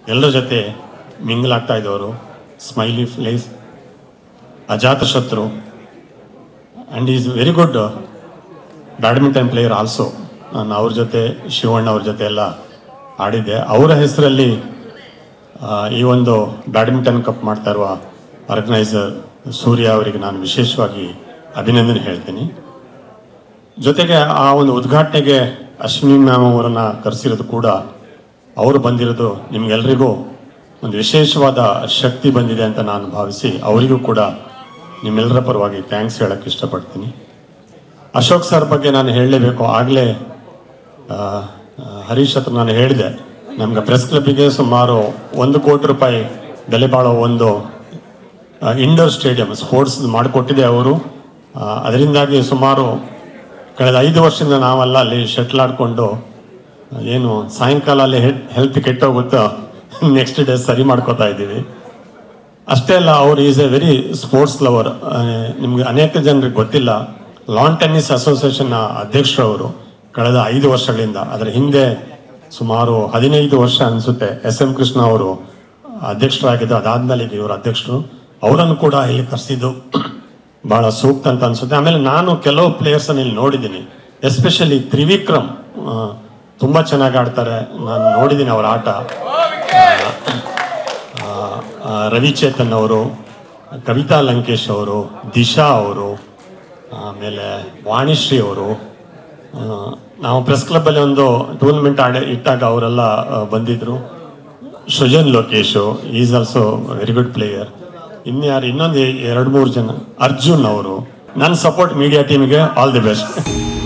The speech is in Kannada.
ಎಲ್ಲರ ಜೊತೆ ಮಿಂಗಲ್ ಆಗ್ತಾ ಇದ್ದವರು ಸ್ಮೈಲಿ ಫೇಸ್ ಅಜಾತಶತ್ರು and is very good badminton player also ನಾನು ಅವ್ರ ಜೊತೆ ಶಿವಣ್ಣ ಅವ್ರ ಜೊತೆ ಎಲ್ಲ ಆಡಿದ್ದೆ ಅವರ ಹೆಸರಲ್ಲಿ ಆ, ಈ ಒಂದು ಬ್ಯಾಡ್ಮಿಂಟನ್ ಕಪ್ ಮಾಡ್ತಾ ಇರುವ ಆರ್ಗನೈಸರ್ ಸೂರ್ಯ ಅವರಿಗೆ ನಾನು ವಿಶೇಷವಾಗಿ ಅಭಿನಂದನೆ ಹೇಳ್ತೀನಿ ಜೊತೆಗೆ ಆ ಒಂದು ಉದ್ಘಾಟನೆಗೆ ಅಶ್ವಿನಿ ಮ್ಯಾಮ್ ಅವರನ್ನ ಕರೆಸಿರೋದು ಕೂಡ ಅವರು ಬಂದಿರೋದು ನಿಮ್ಗೆಲ್ರಿಗೂ ಒಂದು ವಿಶೇಷವಾದ ಶಕ್ತಿ ಬಂದಿದೆ ಅಂತ ನಾನು ಭಾವಿಸಿ ಅವರಿಗೂ ಕೂಡ ನಿಮ್ಮೆಲ್ಲರ ಪರವಾಗಿ ಥ್ಯಾಂಕ್ಸ್ ಹೇಳಕ್ಕೆ ಇಷ್ಟಪಡ್ತೀನಿ ಅಶೋಕ್ ಸರ್ ಬಗ್ಗೆ ನಾನು ಹೇಳಲೇಬೇಕು ಆಗಲೇ ಹರೀಶ್ ಹತ್ರ ನಾನು ಹೇಳಿದೆ ನಮ್ಗೆ ಪ್ರೆಸ್ ಕ್ಲಬ್ಬಿಗೆ ಸುಮಾರು ಒಂದು ಕೋಟಿ ರೂಪಾಯಿ ಬೆಲೆ ಬಾಳೋ ಒಂದು ಇಂಡೋರ್ ಸ್ಟೇಡಿಯಂ ಸ್ಪೋರ್ಟ್ಸ್ ಮಾಡಿಕೊಟ್ಟಿದೆ ಅವರು ಆ, ಅದರಿಂದಾಗಿ ಸುಮಾರು ಕಳೆದ ಐದು ವರ್ಷದಿಂದ ನಾವೆಲ್ಲ ಅಲ್ಲಿ ಶಟ್ಲ್ ಆಡಿಕೊಂಡು ಏನು ಸಾಯಂಕಾಲ ಅಲ್ಲಿ ಹೆಲ್ತ್ ಕೆಟ್ಟೋಗುತ್ತೋ ನೆಕ್ಸ್ಟ್ ಡೇ ಸರಿ ಮಾಡ್ಕೋತಾ ಇದ್ದೀವಿ ಅಷ್ಟೇ ಅಲ್ಲ ಅವ್ರು is a very sports lover ನಿಮ್ಗೆ ಅನೇಕ ಜನರಿಗೆ ಗೊತ್ತಿಲ್ಲ ಲಾನ್ ಟೆನ್ನಿಸ್ ಅಸೋಸಿಯೇಷನ್ ಅಧ್ಯಕ್ಷರು ಅವರು ಕಳೆದ ಐದು ವರ್ಷಗಳಿಂದ ಅದರ ಹಿಂದೆ ಸುಮಾರು ಹದಿನೈದು ವರ್ಷ ಅನಿಸುತ್ತೆ ಎಸ್ ಎಂ ಕೃಷ್ಣ ಅವರು ಅಧ್ಯಕ್ಷರಾಗಿದ್ದು ಅದಾದ್ಮೇಲೆ ಈಗ ಇವರು ಅಧ್ಯಕ್ಷರು ಅವರನ್ನು ಕೂಡ ಇಲ್ಲಿ ಕರೆಸಿದ್ದು ಬಹಳ ಸೂಕ್ತ ಅಂತ ಅನ್ಸುತ್ತೆ ಆಮೇಲೆ ನಾನು ಕೆಲವು ಪ್ಲೇಯರ್ಸ್ ಇಲ್ಲಿ ನೋಡಿದ್ದೀನಿ ಎಸ್ಪೆಷಲಿ ತ್ರಿವಿಕ್ರಮ್ ಆ, ತುಂಬಾ ಚೆನ್ನಾಗಿ ಆಡ್ತಾರೆ ನಾನು ನೋಡಿದ್ದೀನಿ ಅವರ ಆಟ ಆ, ಆ, ರವಿಚೇತನ್ ಅವರು ಕವಿತಾ ಲಂಕೇಶ್ ಅವರು ದಿಶಾ ಅವರು ಆಮೇಲೆ ವಾಣಿಶ್ರೀ ಅವರು ಆ, ನಾವು ಪ್ರೆಸ್ ಕ್ಲಬ್ಬಲ್ಲಿ ಒಂದು ಟೂರ್ನಮೆಂಟ್ ಆಡಿ ಇಟ್ಟಾಗ ಅವರೆಲ್ಲ ಆ, ಬಂದಿದ್ರು Srujan Lokesh is also very good player ಇನ್ಯಾರು ಇನ್ನೊಂದು ಎರಡು ಮೂರು ಜನ ಅರ್ಜುನ್ ಅವರು ನನ್ನ ಸಪೋರ್ಟ್ ಮೀಡಿಯಾ ಟೀಮಿಗೆ ಆಲ್ ದಿ ಬೆಸ್ಟ್